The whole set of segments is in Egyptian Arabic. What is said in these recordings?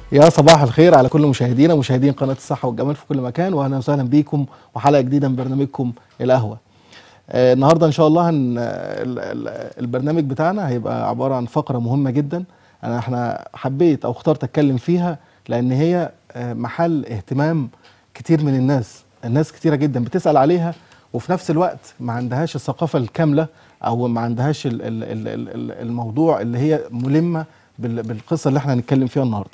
يا صباح الخير على كل مشاهدينا مشاهدين قناة الصحة والجمال في كل مكان واهلا وسهلا بيكم وحلقة جديدة من برنامجكم القهوة. آه النهارده ان شاء الله هن ال- ال- البرنامج بتاعنا هيبقى عبارة عن فقرة مهمة جدا انا احنا حبيت او اخترت اتكلم فيها لان هي آه محل اهتمام كتير من الناس، الناس كتيرة جدا بتسأل عليها وفي نفس الوقت ما عندهاش الثقافة الكاملة او ما عندهاش ال- ال- ال- ال- الموضوع اللي هي ملمة بال- بالقصة اللي احنا هنتكلم فيها النهارده.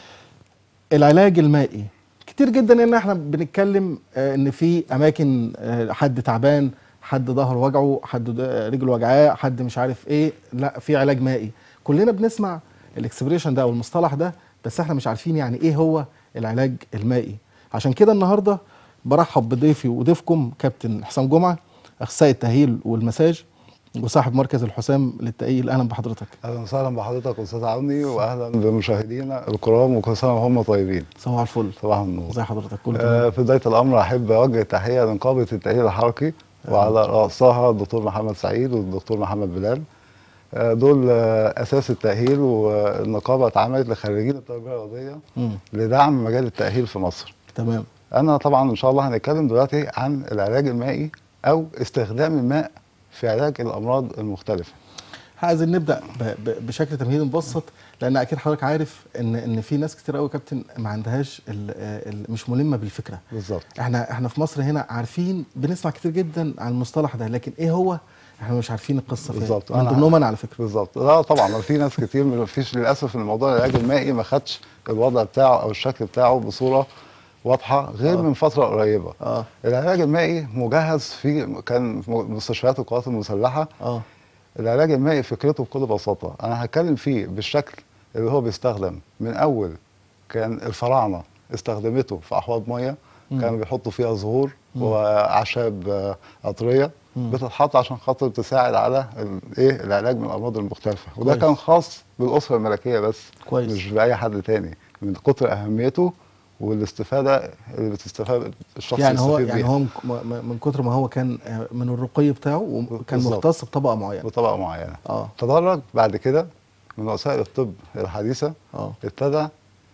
العلاج المائي كتير جدا ان احنا بنتكلم آه، ان في اماكن آه، حد تعبان حد ظهر وجعه حد د- رجله وجعاه حد مش عارف ايه لا في علاج مائي كلنا بنسمع الاكسبريشن ده او المصطلح ده بس احنا مش عارفين يعني ايه هو العلاج المائي عشان كده النهارده برحب بضيفي وضيفكم كابتن حسام جمعه اخصائي التاهيل والمساج وصاحب مركز الحسام للتاهيل اهلا بحضرتك اهلا وسهلا بحضرتك استاذ عوني واهلا بمشاهدينا الكرام وكل سنه وهم طيبين صباح الفل صباح النور ازي حضرتك كله آه تمام في بدايه الامر احب اوجه تحيه لنقابه التاهيل الحركي وعلى راسها الدكتور محمد سعيد والدكتور محمد بلال آه دول آه اساس التاهيل والنقابه اتعملت لخريجين التربيه الرياضيه مم. لدعم مجال التاهيل في مصر تمام انا طبعا ان شاء الله هنتكلم دلوقتي عن العلاج المائي او استخدام الماء في علاج الامراض المختلفه عايزين نبدا ب- ب- بشكل تمهيدي مبسط لان اكيد حضرتك عارف ان ان في ناس كتير قوي كابتن ما عندهاش ال ال مش ملمه بالفكره بالظبط احنا احنا في مصر هنا عارفين بنسمع كتير جدا عن المصطلح ده لكن ايه هو احنا مش عارفين القصه فين بالظبط. من أنا- ضمنهم انا على فكره بالظبط لا طبعا ما في ناس كتير ما فيش للاسف ان موضوع العلاج المائي ما خدش الوضع بتاعه او الشكل بتاعه بصوره واضحه غير آه. من فتره قريبه اه العلاج المائي مجهز في كان في مستشفيات القوات المسلحه اه العلاج المائي فكرته بكل بساطه انا هتكلم فيه بالشكل اللي هو بيستخدم من اول كان الفراعنه استخدمته في احواض ميه مم. كانوا بيحطوا فيها زهور مم. واعشاب آه، عطريه مم. بتتحط عشان خاطر تساعد على ال- ايه العلاج من الامراض المختلفه وده كويس. كان خاص بالاسره الملكيه بس كويس. مش باي حد تاني من كتر اهميته والاستفاده اللي بتستفاد الشخص يعني هو يستفيد يعني بيها هو من ك- من كتر ما هو كان آه، من الرقي بتاعه وكان بالظبط. مختص بطبقه معينه بطبقه معينه اه تدرج بعد كده من وسائل الطب الحديثه اه ابتدى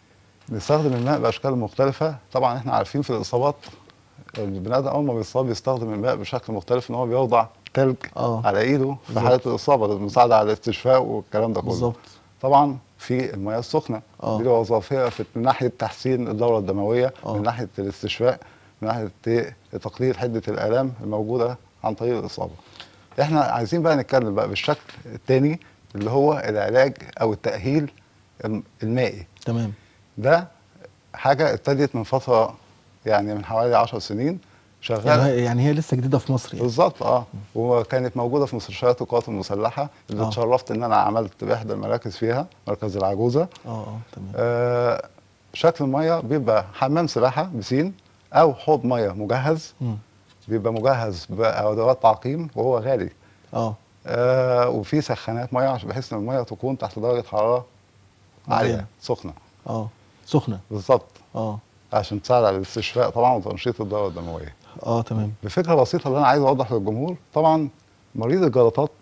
نستخدم الماء باشكال مختلفه طبعا احنا عارفين في الاصابات البني ادم اول ما بيصاب بيستخدم الماء بشكل مختلف ان هو بيوضع تلج آه. على ايده في بالظبط. حاله الاصابه للمساعده على الاستشفاء والكلام ده كله بالظبط طبعا في المياه السخنه آه. دي له وظائفها في من ناحيه تحسين الدوره الدمويه آه. من ناحيه الاستشفاء من ناحيه إيه؟ تقليل حده الالام الموجوده عن طريق الاصابه احنا عايزين بقى نتكلم بقى بالشكل الثاني اللي هو العلاج او التاهيل الم- المائي تمام ده حاجه ابتدت من فتره يعني من حوالي 10 سنين يعني شغاله هي, يعني هي لسه جديده في مصر يعني بالظبط اه وكانت موجوده في مستشفيات القوات المسلحه اللي آه. اتشرفت ان انا عملت باحدى المراكز فيها مركز العجوزه اه اه تمام آه شكل الميه بيبقى حمام سباحه بسين او حوض ميه مجهز مم. بيبقى مجهز بادوات تعقيم وهو غالي اه آه وفي سخانات ميه عشان بحيث ان الميه تكون تحت درجه حراره عاليه معينة. سخنه اه سخنه بالظبط اه عشان تساعد على الاستشفاء طبعا وتنشيط الدوره الدمويه اه تمام بفكره بسيطه اللي انا عايز اوضح للجمهور طبعا مريض الجلطات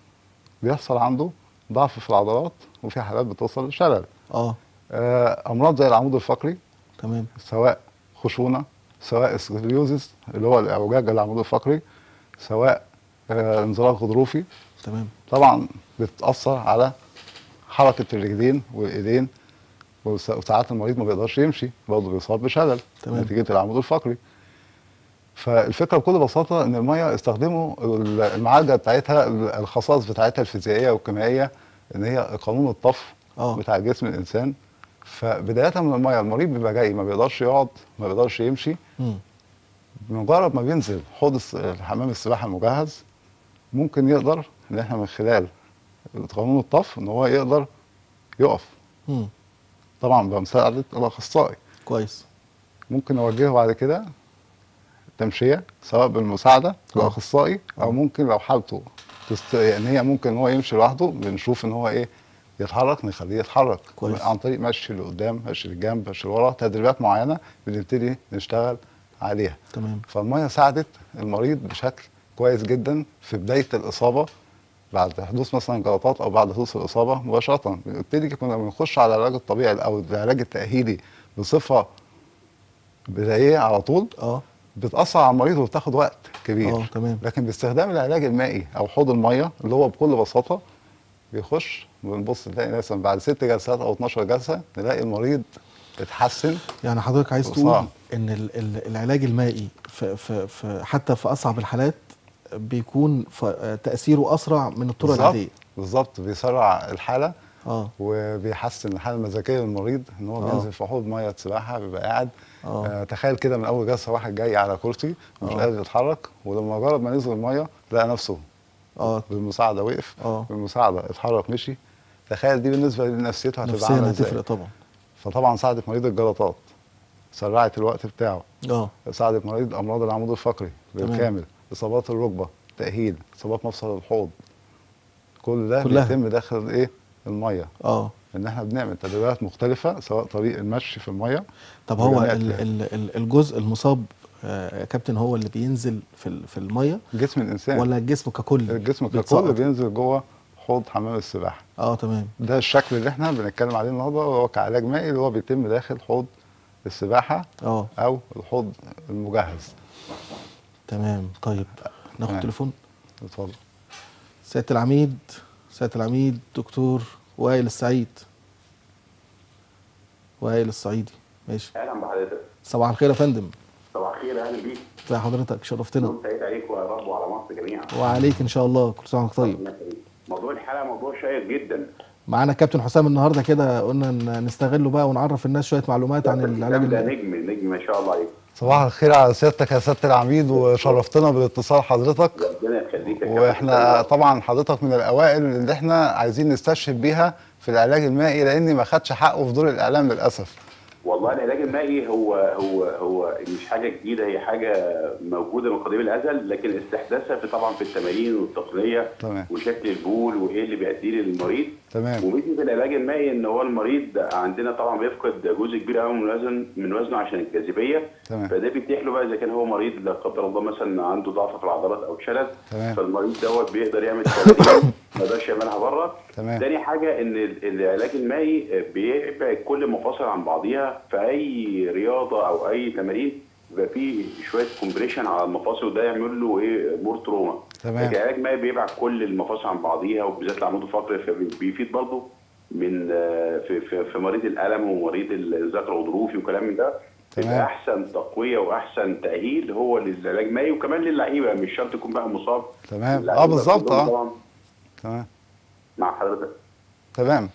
بيحصل عنده ضعف في العضلات وفي حالات بتوصل للشلل اه آه امراض زي العمود الفقري تمام سواء خشونه سواء سكليوزس اللي هو الاعوجاج العمود الفقري سواء آه انزلاق غضروفي تمام طبعا بتاثر على حركه الرجلين والايدين وس- وساعات المريض ما بيقدرش يمشي برضه بيصاب بشلل تمام. نتيجه العمود الفقري فالفكره بكل بساطه ان الميه استخدموا ال- المعالجه بتاعتها ال- الخصائص بتاعتها الفيزيائيه والكيميائيه ان هي قانون الطف آه. بتاع جسم الانسان فبدايه من الميه المريض بيبقى جاي ما بيقدرش يقعد ما بيقدرش يمشي مم. بمجرد ما بينزل حوض الس- حمام السباحه المجهز ممكن يقدر ان احنا من خلال قانون الطف ان هو يقدر يقف مم. طبعا بمساعده الاخصائي كويس ممكن اوجهه بعد كده تمشيه سواء بالمساعده آه. الاخصائي او آه. ممكن لو حالته تست... يعني هي ممكن ان هو يمشي لوحده بنشوف ان هو ايه يتحرك نخليه يتحرك كويس. عن طريق مشي لقدام مشي للجنب مشي لورا تدريبات معينه بنبتدي نشتغل عليها تمام فالميه ساعدت المريض بشكل كويس جدا في بدايه الاصابه بعد حدوث مثلا جلطات او بعد حدوث الاصابه مباشره بنبتدي كنا بنخش على العلاج الطبيعي او العلاج التاهيلي بصفه بدائيه على طول اه بتاثر على المريض وبتاخد وقت كبير اه تمام لكن باستخدام العلاج المائي او حوض الميه اللي هو بكل بساطه بيخش بنبص نلاقي مثلا بعد ست جلسات او 12 جلسه نلاقي المريض اتحسن يعني حضرتك عايز تقول صعب. ان ال- ال- العلاج المائي في في في حتى في اصعب الحالات بيكون ف- آه، تاثيره اسرع من الطرق بالظبط العاديه بالظبط بيسرع الحاله اه وبيحسن الحاله المزاجيه للمريض ان هو آه. بينزل في حوض ميه سباحه بيبقى قاعد آه. آه تخيل كده من اول جلسه واحد جاي على كرسي ومش آه. قادر يتحرك ولما جرب ما نزل الميه لقى نفسه اه بالمساعده وقف اه بالمساعده اتحرك مشي تخيل دي بالنسبه لنفسيته هتبقى نفسيا عامله ازاي هتفرق طبعا فطبعا ساعدت مريض الجلطات سرعت الوقت بتاعه اه ساعدت مريض امراض العمود الفقري تمام. بالكامل اصابات الركبه تاهيل اصابات مفصل الحوض كل ده كلها. بيتم داخل ايه الميه اه ان احنا بنعمل تدريبات مختلفه سواء طريق المشي في الميه طب هو وجميع ال- ال- ال- الجزء المصاب آه، يا كابتن هو اللي بينزل في ال- في الميه جسم الانسان ولا الجسم ككل الجسم ككل بيتسقط؟ بينزل جوه حوض حمام السباحه اه تمام ده الشكل اللي احنا بنتكلم عليه النهارده وهو كعلاج مائي اللي هو بيتم داخل حوض السباحه اه او الحوض المجهز تمام طيب ناخد تمام. تليفون اتفضل سياده العميد سياده العميد دكتور وائل السعيد وائل الصعيدي ماشي اهلا بحضرتك صباح الخير يا فندم صباح الخير اهلا بيك ازي حضرتك شرفتنا يوم سعيد عليك ويا رب وعلى مصر جميعا وعليك ان شاء الله كل سنه وانت طيب ربنا يخليك. موضوع الحلقه موضوع شيق جدا معانا كابتن حسام النهارده كده قلنا ن- نستغله بقى ونعرف الناس شويه معلومات عن العلاج ده المائي نجم نجم ما شاء الله عليك صباح الخير على سيادتك يا سياده العميد وشرفتنا بالاتصال حضرتك ربنا يخليك يا واحنا كابتن. طبعا حضرتك من الاوائل اللي احنا عايزين نستشهد بيها في العلاج المائي لاني ما خدش حقه في دور الاعلام للاسف والله العلاج المائي هو هو هو مش حاجه جديده هي حاجه موجوده من قديم الازل لكن استحداثها في طبعا في التمارين والتقنيه تمام. وشكل البول وايه اللي بيأديه للمريض تمام وميزه العلاج المائي ان هو المريض عندنا طبعا بيفقد جزء كبير قوي من وزن من وزنه عشان الجاذبيه تمام. فده بيتيح له بقى اذا كان هو مريض لا قدر الله مثلا عنده ضعف في العضلات او شلل تمام. فالمريض دوت بيقدر يعمل تمارين ما يقدرش يعملها بره تمام. تاني حاجه ان ال- العلاج المائي بيبعد كل المفاصل عن بعضيها في اي رياضه او اي تمارين بيبقى فيه شويه كومبريشن على المفاصل وده يعمل له ايه مور تروما تمام. لكن العلاج المائي بيبعد كل المفاصل عن بعضيها وبالذات العمود الفقري فبيفيد برضه من آه، في في, في مريض الالم ومريض الذكر الغضروفي وكلام من ده تمام. يبقى احسن تقويه واحسن تاهيل هو للعلاج المائي وكمان للعيبه مش شرط يكون بقى مصاب تمام. اللعيبة آه، بالظبط، كلهم آه. طبعاً تمام مع حضرتك تمام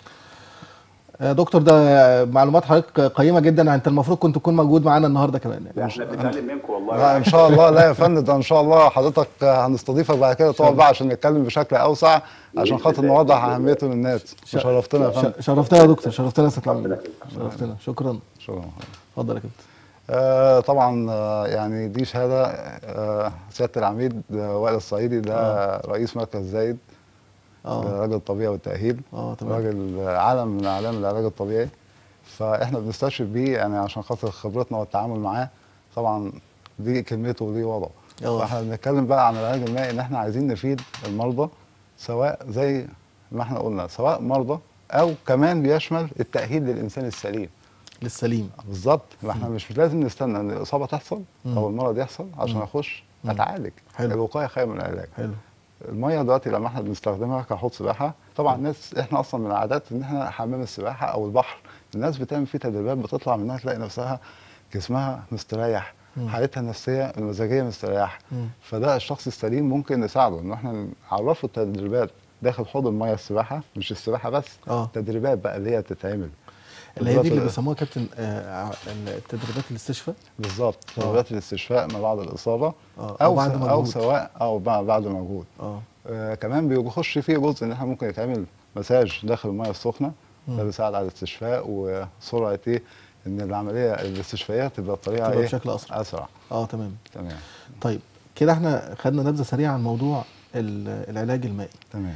يا دكتور ده معلومات حضرتك قيمه جدا انت المفروض كنت تكون موجود معانا النهارده كمان يعني. لا احنا بنتعلم منكم والله لا ان شاء الله لا يا فندم ده ان شاء الله حضرتك هنستضيفك بعد كده تقعد بقى عشان نتكلم بشكل اوسع عشان خاطر نوضح اهميته للناس وشرفتنا يا فندم ش- شرفتنا يا دكتور شرفتنا يا سياده العميد شرفتنا شكرا شكرا اتفضل يا كابتن آه طبعا آه يعني دي شهاده آه سياده العميد آه، وائل الصعيدي ده رئيس مركز زايد اه للعلاج الطبيعي والتاهيل اه تمام راجل علم من اعلام العلاج الطبيعي فاحنا بنستشهد بيه يعني عشان خاطر خبرتنا والتعامل معاه طبعا دي كلمته ودي وضعه اه. فاحنا بنتكلم بقى عن العلاج المائي ان احنا عايزين نفيد المرضى سواء زي ما احنا قلنا سواء مرضى او كمان بيشمل التاهيل للانسان السليم للسليم بالظبط ما احنا مش لازم نستنى ان الاصابه تحصل مم. او المرض يحصل عشان اخش مم. اتعالج حلو. الوقايه خير من العلاج حلو الميه دلوقتي لما احنا بنستخدمها كحوض سباحه طبعا الناس احنا اصلا من العادات ان احنا حمام السباحه او البحر الناس بتعمل فيه تدريبات بتطلع منها تلاقي نفسها جسمها مستريح مم. حالتها النفسيه المزاجيه مستريح مم. فده الشخص السليم ممكن نساعده ان احنا نعرفه التدريبات داخل حوض الميه السباحه مش السباحه بس اه تدريبات بقى اللي هي تتعمل اللي هي دي اللي تدريبات- بيسموها كابتن آه التدريبات الاستشفاء بالظبط تدريبات الاستشفاء ما بعد الاصابه اه او بعد س- او مجهود سواء او بعد بعد مجهود اه آه كمان بيخش فيه جزء ان احنا ممكن يتعمل مساج داخل الميه السخنه مم. ده بيساعد على الاستشفاء وسرعه ايه ان العمليه الاستشفائيه تبقى بطريقه تبقى ايه بشكل أسرع. اسرع اه تمام تمام طيب كده احنا خدنا نبذه سريعه عن موضوع ال- العلاج المائي تمام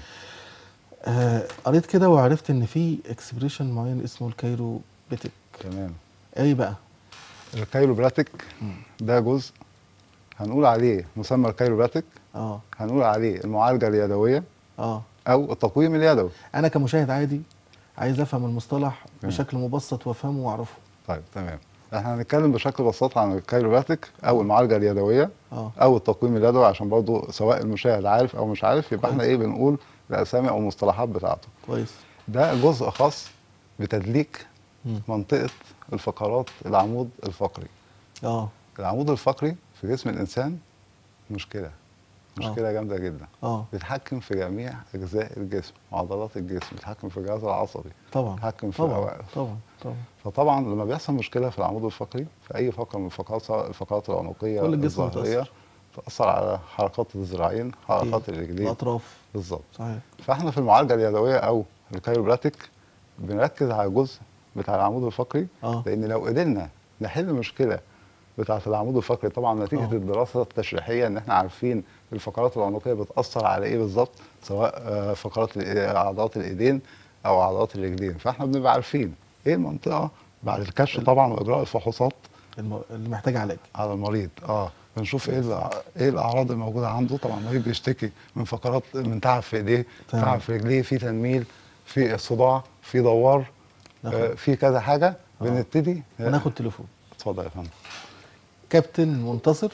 آه قريت كده وعرفت ان في اكسبريشن معين اسمه الكايرو بيتك تمام ايه بقى الكايروبراتيك ده جزء هنقول عليه مسمى الكايروبراتيك اه هنقول عليه المعالجه اليدويه اه او التقويم اليدوي انا كمشاهد عادي عايز افهم المصطلح تمام. بشكل مبسط وافهمه واعرفه طيب تمام احنا هنتكلم بشكل بسيط عن الكايروباتيك او المعالجه اليدويه اه او التقويم اليدوي عشان برضو سواء المشاهد عارف او مش عارف يبقى احنا كويس. ايه بنقول الاسامي او المصطلحات بتاعته كويس ده جزء خاص بتدليك مم. منطقه الفقرات العمود الفقري اه العمود الفقري في جسم الانسان مشكله مشكله جامده جدا اه بيتحكم في جميع اجزاء الجسم وعضلات الجسم بيتحكم في الجهاز العصبي طبعا بيتحكم في طبعا الأوعية. طبعا طبعا فطبعا لما بيحصل مشكله في العمود الفقري في اي فقره من الفقرات سواء الفقرات العنقيه كل الجسم الظهريه متأثر. تاثر على حركات الذراعين حركات أكيد. الرجلين الاطراف بالظبط صحيح فاحنا في المعالجه اليدويه او الكايروبراتيك بنركز على الجزء بتاع العمود الفقري اه لان لو قدرنا نحل المشكله بتاعه العمود الفقري طبعا نتيجه آه. الدراسه التشريحيه ان احنا عارفين الفقرات العنقيه بتاثر على ايه بالظبط سواء آه، فقرات الإي- عضلات الايدين او عضلات الرجلين فاحنا بنبقى عارفين ايه المنطقه بعد الكشف طبعا واجراء الفحوصات الم... اللي محتاج علاج على المريض اه بنشوف ايه الأع- ايه الاعراض الموجوده عنده طبعا المريض بيشتكي من فقرات من تعب في ايديه تمام. تعب في رجليه في تنميل في صداع في دوار ناخد- آه في كذا حاجه آه. بنبتدي آه، وناخد تليفون اتفضل يا فندم كابتن منتصر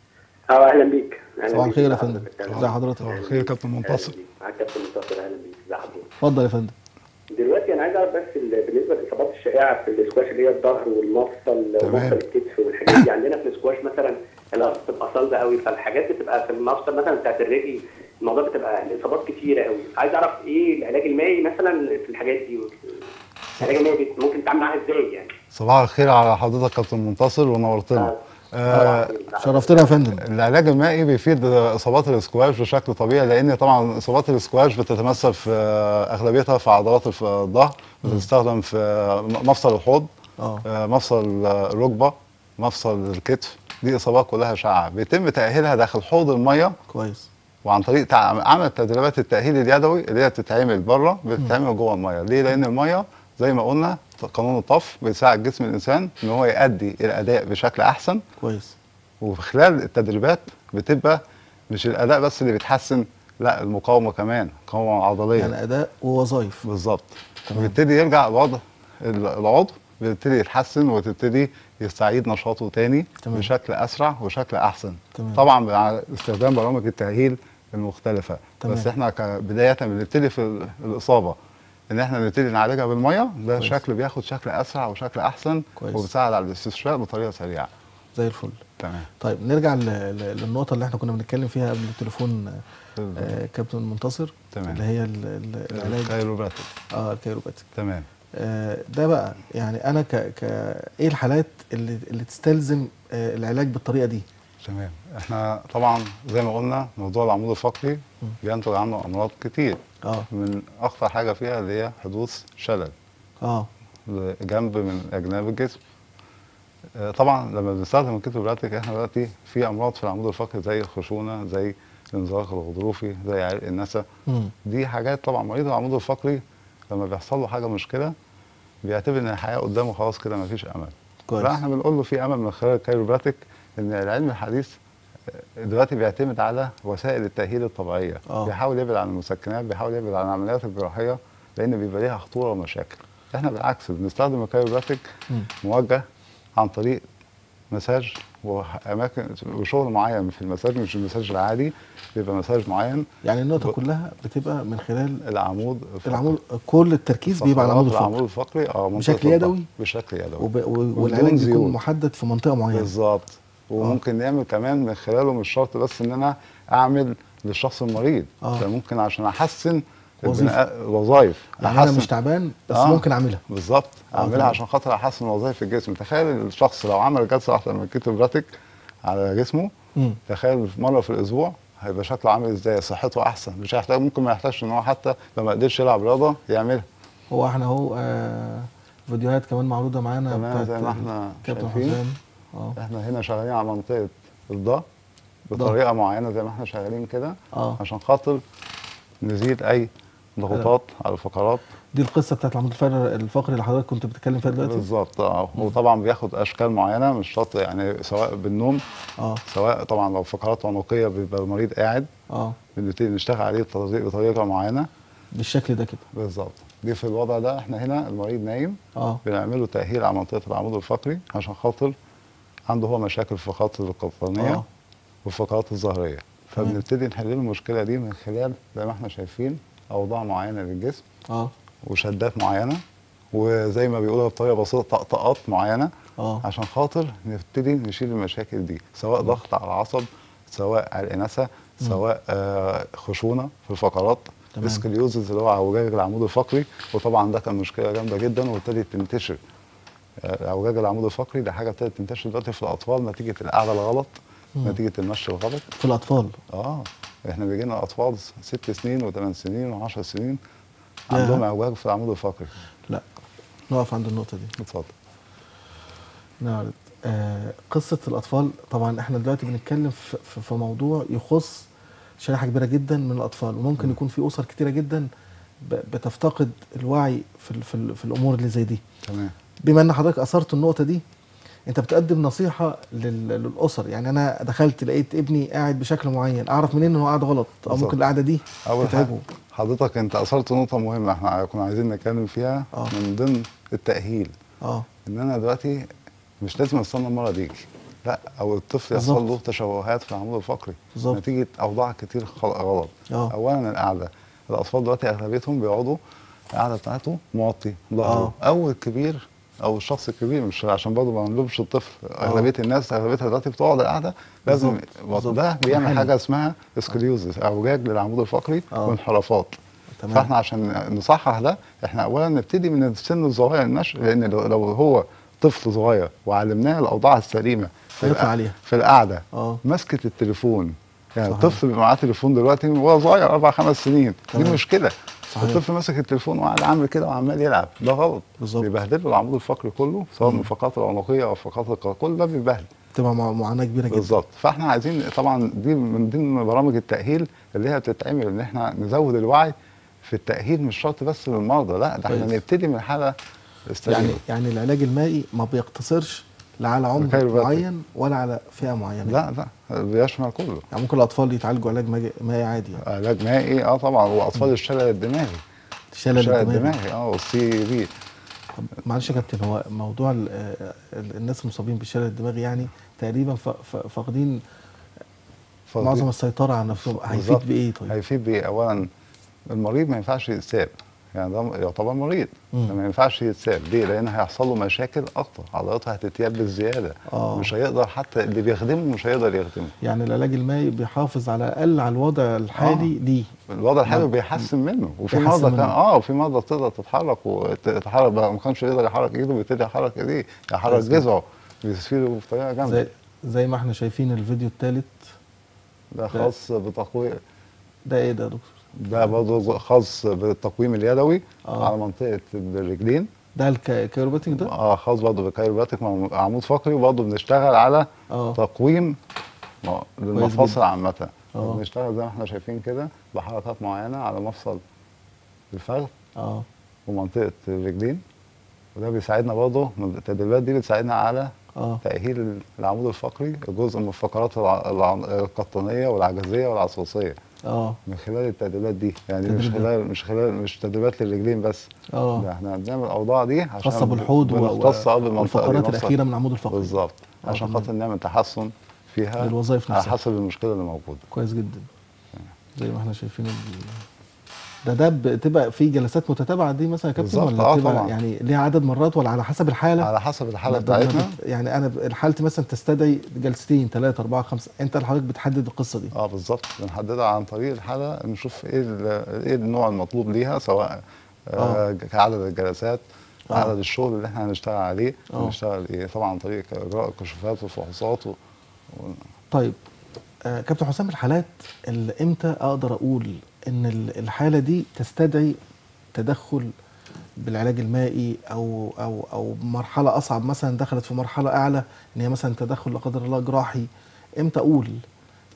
اه اهلا بيك اهلا صباح بيك. الخير يا ازي فندم حضرتك؟ ازي حضرتك صباح الخير يا كابتن منتصر أهلاً بيك. معاك كابتن منتصر اهلا بيك ازي حضرتك اتفضل يا فندم دلوقتي انا عايز اعرف بس ال- بالنسبه للاصابات الشائعه في الاسكواش اللي هي الظهر والمفصل تمام. ومفصل الكتف والحاجات دي عندنا في الاسكواش مثلا الارض بتبقى صلبه قوي فالحاجات بتبقى في المفصل مثلا بتاعت الرجل الموضوع بتبقى الاصابات كتيره قوي عايز اعرف ايه العلاج المائي مثلا في الحاجات دي العلاج المائي بت- ممكن تتعامل معاها ازاي يعني صباح الخير على حضرتك كابتن منتصر ونورتنا آه شرفتنا يا فندم العلاج المائي بيفيد اصابات الاسكواش بشكل طبيعي لان طبعا اصابات الاسكواش بتتمثل في آه، اغلبيتها في عضلات الف- الظهر بتستخدم في آه، مفصل الحوض اه آه، مفصل آه، الركبه مفصل الكتف دي اصابات كلها شائعه بيتم تاهيلها داخل حوض الميه كويس وعن طريق تع- عمل تدريبات التاهيل اليدوي اللي هي بتتعمل بره بتتعمل جوه الميه ليه لان الميه زي ما قلنا قانون الطف بيساعد جسم الانسان ان هو يؤدي الاداء بشكل احسن كويس وفي خلال التدريبات بتبقى مش الاداء بس اللي بيتحسن لا المقاومه كمان مقاومه عضليه يعني اداء ووظائف بالظبط تمام. وبيبتدي يرجع الوضع ال- العضو بيبتدي يتحسن وتبتدي يستعيد نشاطه تاني تمام. بشكل اسرع وشكل احسن تمام. طبعا مع استخدام برامج التاهيل المختلفه تمام. بس احنا كبدايه بنبتدي في ال- الاصابه ان احنا نبتدي نعالجها بالميه ده كويس. شكل بياخد شكل اسرع وشكل احسن كويس. وبيساعد على الاستشفاء بطريقه سريعه زي الفل تمام طيب نرجع ل- ل- للنقطة اللي احنا كنا بنتكلم فيها قبل التليفون آه كابتن منتصر تمام. اللي هي ال- ال- العلاج الكايروبراتيك اه الكيروباتيك تمام آه ده بقى يعني انا ك, ك ايه الحالات اللي اللي تستلزم آه العلاج بالطريقة دي تمام احنا طبعا زي ما قلنا موضوع العمود الفقري بينتج عنه امراض كتير اه من اخطر حاجه فيها اللي هي حدوث شلل اه جنب من اجناب الجسم آه، طبعا لما بنستخدم الكيتوبراتيك احنا دلوقتي في امراض في العمود الفقري زي الخشونه زي الانزلاق الغضروفي زي عرق النسا مم. دي حاجات طبعا مريض العمود الفقري لما بيحصل له حاجه مشكله بيعتبر ان الحياه قدامه خلاص كده مفيش امل كويس فاحنا بنقول له في امل من خلال الكايروبراتيك ان العلم الحديث آه، دلوقتي بيعتمد على وسائل التاهيل الطبيعيه آه. بيحاول يبعد عن المسكنات بيحاول يبعد عن العمليات الجراحيه لان بيبقى ليها خطوره ومشاكل احنا بالعكس بنستخدم الكايروبراتيك مم. موجه عن طريق مساج واماكن وشغل معين في المساج مش المساج العادي بيبقى مساج معين يعني النقطة ب- كلها بتبقى من خلال العمود الفقري. العمود كل التركيز بيبقى على العمود فقرات الفقري العمود الفقري اه منطقة بشكل الضغط. يدوي؟ بشكل يدوي وب... و... وبدون والعلاج بيكون زيوت. محدد في منطقة معينة بالظبط وممكن نعمل كمان من خلاله مش شرط بس ان انا اعمل للشخص المريض آه. ده ممكن عشان احسن وظيفة. البناء- الوظائف يعني انا مش تعبان بس آه. ممكن اعملها بالظبط آه، اعملها تمام. عشان خاطر احسن وظائف الجسم تخيل الشخص لو عمل جلسه واحده من الكيتوبراتيك على جسمه مم. تخيل مره في الاسبوع هيبقى شكله عامل ازاي صحته احسن مش هيحتاج ممكن ما يحتاجش ان هو حتى لو ما قدرش يلعب رياضه يعملها هو احنا اهو آه فيديوهات كمان معروضة معانا تمام، بتاعت زي ما احنا كابتن شايفين. حسام اه احنا هنا شغالين على منطقه الضهر بطريقه معينه زي ما احنا شغالين كده اه عشان خاطر نزيد اي ضغوطات على الفقرات دي القصه بتاعت العمود الفقري الفقري اللي حضرتك كنت بتتكلم فيها دلوقتي بالظبط اه وطبعا بياخد اشكال معينه مش شرط يعني سواء بالنوم اه سواء طبعا لو فقرات عنقيه بيبقى المريض قاعد اه بنبتدي نشتغل عليه بطريقه بطريقة معينه بالشكل ده كده بالظبط دي في الوضع ده احنا هنا المريض نايم اه بنعمل له تاهيل على منطقه العمود الفقري عشان خاطر عنده هو مشاكل في خط القطنيه اه والفقرات الظهريه تمام. فبنبتدي نحل له المشكله دي من خلال زي ما احنا شايفين اوضاع معينه للجسم اه وشدات معينه وزي ما بيقولوا بطريقه بسيطه طقطقات معينه اه عشان خاطر نبتدي نشيل المشاكل دي سواء ضغط على العصب سواء على الانثه سواء آه خشونه في الفقرات تمام. اسكليوزز اللي هو اعوجاج العمود الفقري وطبعا ده كان مشكله جامده جدا وابتدت تنتشر آه، اعوجاج العمود الفقري ده حاجه ابتدت تنتشر دلوقتي في الاطفال نتيجه القعده الغلط مم. نتيجه المشي الغلط في الاطفال اه احنا بيجي لنا اطفال ست سنين وثمان سنين وعشر سنين ياه. عندهم اعوجاج في العمود الفقري لا نقف عند النقطه دي اتفضل نعرض آه قصة الأطفال طبعا احنا دلوقتي بنتكلم في, في, في موضوع يخص شريحة كبيرة جدا من الأطفال وممكن يكون في أسر كتيرة جدا ب- بتفتقد الوعي في, ال- في, ال- في الأمور اللي زي دي تمام بما أن حضرتك أثرت النقطة دي أنت بتقدم نصيحة لل- للأسر يعني أنا دخلت لقيت ابني قاعد بشكل معين أعرف منين إن هو قاعد غلط أو بالظبط. ممكن القعدة دي اول حاجه تتعبه حضرتك انت اثرت نقطه مهمه احنا كنا عايزين نتكلم فيها آه. من ضمن التاهيل أه ان انا دلوقتي مش لازم استنى المرض يجي لا او الطفل يحصل بالظبط. له تشوهات في العمود الفقري بالظبط. نتيجه اوضاع كتير خل- غلط آه. اولا القعده الاطفال دلوقتي اغلبيتهم بيقعدوا القعده بتاعته موطي ظهره آه. او الكبير او الشخص الكبير مش عشان برضه ما نلومش الطفل اغلبيه الناس اغلبيتها دلوقتي بتقعد القعده لازم بالظبط. بالظبط. ده بيعمل محل. حاجه اسمها اسكليوزس اعوجاج للعمود الفقري آه. وانحرافات تمام. فاحنا عشان نصحح ده احنا اولا نبتدي من السن الصغير النشء لان لو لو هو طفل صغير وعلمناه الاوضاع السليمه في هيطلع الق- عليها. في القعده اه مسكه التليفون يعني صحيح. الطفل بيبقى معاه تليفون دلوقتي وهو صغير اربع خمس سنين تمام. دي مشكله صحيح. الطفل ماسك التليفون وقاعد عامل كده وعمال يلعب ده غلط بالظبط. بيبهدل له العمود الفقري كله سواء من الفقرات العنقيه او فقرات الق- كل ده بيبهدل تبقى مع- معاناة كبيرة جدا بالظبط فاحنا عايزين طبعا دي من ضمن برامج التاهيل اللي هي بتتعمل ان احنا نزود الوعي في التاهيل مش شرط بس للمرضى لا ده احنا كويس. نبتدي من حاله استريح. يعني يعني العلاج المائي ما بيقتصرش لا على عمر الكايروباتيك. معين ولا على فئه معينه لا لا بيشمل كله يعني ممكن الاطفال يتعالجوا علاج مائي- مائي عادي يعني علاج مائي اه طبعا واطفال الشلل الدماغي الشلل الشلل الدماغي الدماغي اه والسي بي طب معلش يا كابتن هو موضوع ال- آه، ال- الناس المصابين بالشلل الدماغي يعني تقريبا ف- ف- فاقدين معظم السيطره على نفسهم هيفيد بالظبط. بايه طيب؟ هيفيد بايه اولا المريض ما ينفعش يتساب يعني ده يعتبر مريض مم. ما ينفعش يتساب ليه لان هيحصل له مشاكل اكتر عضلاته هتتيبس زياده آه. مش هيقدر حتى اللي بيخدمه مش هيقدر يخدمه يعني العلاج المائي بيحافظ على الاقل على الوضع الحالي ليه الوضع الحالي نعم. بيحسن منه وفي بيحسن مرضى كان منه. اه وفي مرضى تقدر تتحرك وتتحرك بقى ما كانش يقدر يحرك ايده بيبتدي يحرك ايديه يحرك كويس جدا. جذعه بيسفيله بطريقه جامده زي زي ما احنا شايفين الفيديو الثالث ده خاص بتقويم ده ايه ده يا دكتور؟ ده برضه خاص بالتقويم اليدوي آه. على منطقه الرجلين ده الك- الكيروباتيك ده؟ اه خاص برضه بالكايروباتيك مع عمود فقري وبرضه بنشتغل على اه تقويم م- للمفاصل جدا. عامة آه. بنشتغل زي ما احنا شايفين كده بحركات معينة على مفصل الفخذ اه ومنطقة الرجلين وده بيساعدنا برضه التدريبات دي بتساعدنا على اه تأهيل العمود الفقري جزء من الفقرات الع- الع- القطنية والعجزية والعصوصية اه من خلال التدريبات دي يعني مش تدريبات. خلال مش خلال مش تدريبات للرجلين بس اه ده احنا بنعمل الاوضاع دي عشان خاصه بالحوض و- بنختص اه بالمنطقة دي والفقرات نفسها. الاخيره من العمود الفقري بالظبط آه، عشان تمام. خاطر نعمل تحسن فيها للوظائف على نفسها. حسب المشكله اللي موجوده كويس جدا زي ما احنا شايفين ال... ده ده بتبقى في جلسات متتابعه دي مثلا يا كابتن بالظبط، ولا آه بتبقى طبعا. يعني ليها عدد مرات ولا على حسب الحاله على حسب الحاله ده- ده- بتاعتنا ده- يعني انا ب- حالتي مثلا تستدعي جلستين ثلاثه اربعه خمسه انت اللي حضرتك بتحدد القصه دي اه بالظبط بنحددها عن طريق الحاله نشوف ايه ال- ايه النوع المطلوب ليها سواء آه عدد الجلسات آه. عدد الشغل اللي احنا هنشتغل عليه آه. هنشتغل ايه طبعا عن طريق اجراء الكشوفات والفحوصات و... و... طيب آه كابتن حسام الحالات اللي امتى اقدر اقول ان ال- الحاله دي تستدعي تدخل بالعلاج المائي او او او مرحله اصعب مثلا دخلت في مرحله اعلى ان هي مثلا تدخل لا قدر الله جراحي امتى اقول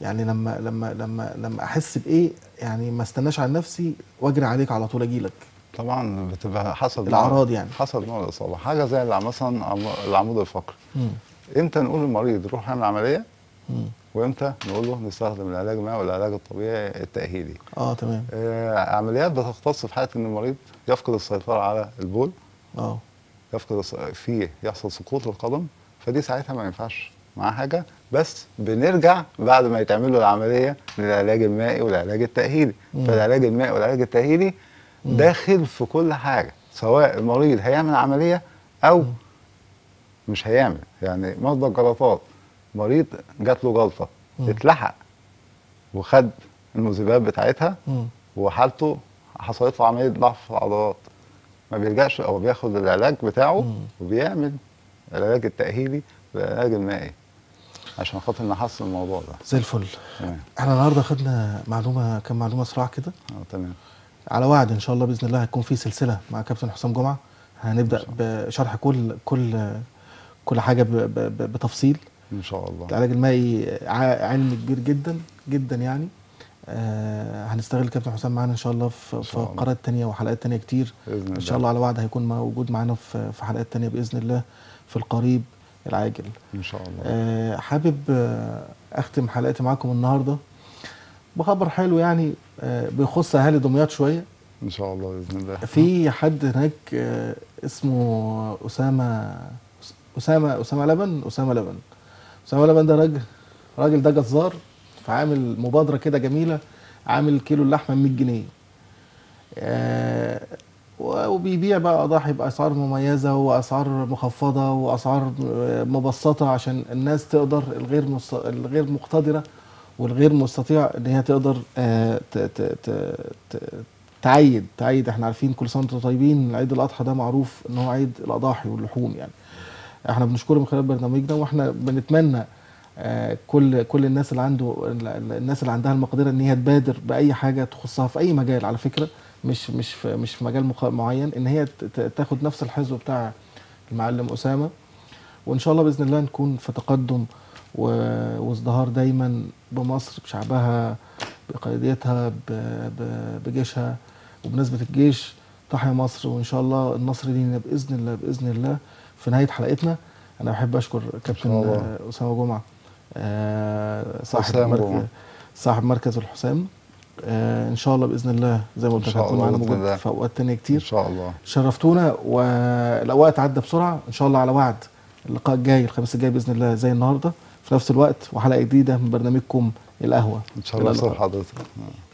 يعني لما لما لما لما احس بايه يعني ما استناش على نفسي واجري عليك على طول اجي لك طبعا بتبقى حسب الأعراض نوع- يعني. حسب نوع الاصابه حاجه زي الع- مثلا عم- العمود الفقري امتى نقول للمريض روح اعمل عمليه وامتى نقول له نستخدم العلاج المائي والعلاج الطبيعي التاهيلي اه تمام آه عمليات بتختص في حاله ان المريض يفقد السيطره على البول اه يفقد الس- فيه يحصل سقوط القدم فدي ساعتها ما ينفعش معاه حاجه بس بنرجع بعد ما يتعمل له العمليه للعلاج المائي والعلاج التاهيلي مم. فالعلاج المائي والعلاج التاهيلي داخل في كل حاجه سواء المريض هيعمل عمليه او مش هيعمل يعني مرضى الجلطات مريض جات له جلطه مم. اتلحق وخد المذيبات بتاعتها مم. وحالته حصلت له عمليه ضعف في العضلات ما بيرجعش او بياخد العلاج بتاعه مم. وبيعمل العلاج التاهيلي والعلاج المائي عشان خاطر نحسن الموضوع ده زي الفل تمام احنا النهارده خدنا معلومه كم معلومه سرعه كده اه تمام على وعد ان شاء الله باذن الله هيكون في سلسله مع كابتن حسام جمعه هنبدا بشرح كل كل كل حاجه ب- ب- ب- بتفصيل ان شاء الله العلاج المائي ع- علم كبير جدا جدا يعني آه هنستغل كابتن حسام معانا ان شاء الله في إن في شاء الله. قناه تانية وحلقات تانية كتير باذن الله ان شاء الله على وعد هيكون موجود معانا في في حلقات تانية باذن الله في القريب العاجل ان شاء الله آه حابب آه اختم حلقتي معاكم النهارده بخبر حلو يعني آه بيخص اهالي دمياط شويه ان شاء الله باذن الله في حد هناك آه، اسمه اسامه اسامه اسامه لبن اسامه لبن اسامه لبن ده راجل راجل ده جزار فعامل مبادره كده جميله عامل كيلو اللحمه ب 100 جنيه آه، و- وبيبيع بقى اضاحي باسعار مميزه واسعار مخفضه واسعار آه، مبسطه عشان الناس تقدر الغير مص- الغير مقتدره والغير مستطيع ان هي تقدر آه، ت- ت- ت- ت- تعيد تعيد احنا عارفين كل سنه وانتم طيبين عيد الاضحى ده معروف ان هو عيد الاضاحي واللحوم يعني احنا بنشكره من خلال برنامجنا واحنا بنتمنى آه، كل كل الناس اللي عنده ال- ال- الناس اللي عندها المقدره ان هي تبادر باي حاجه تخصها في اي مجال على فكره مش مش في مش في مجال مخ- معين ان هي ت- ت- تاخد نفس الحزو بتاع المعلم اسامه وان شاء الله باذن الله نكون في تقدم و- وازدهار دايما بمصر بشعبها بقيادتها ب- ب- بجيشها وبنسبه الجيش تحيا مصر وان شاء الله النصر لينا باذن الله باذن الله في نهايه حلقتنا انا بحب اشكر كابتن الله. آه، اسامه جمعه آه، صاحب حسام مركز جمعة. صاحب مركز الحسام آه، ان شاء الله باذن الله زي ما قلت إن لك شاء هتكون الله معانا بإذن موجود الله. في اوقات تانية ان كتير شاء الله شرفتونا والاوقات عدى بسرعه ان شاء الله على وعد اللقاء الجاي الخميس الجاي باذن الله زي النهارده في نفس الوقت وحلقه جديده من برنامجكم القهوه ان شاء الله إلى اللقاء. يصير حضرتك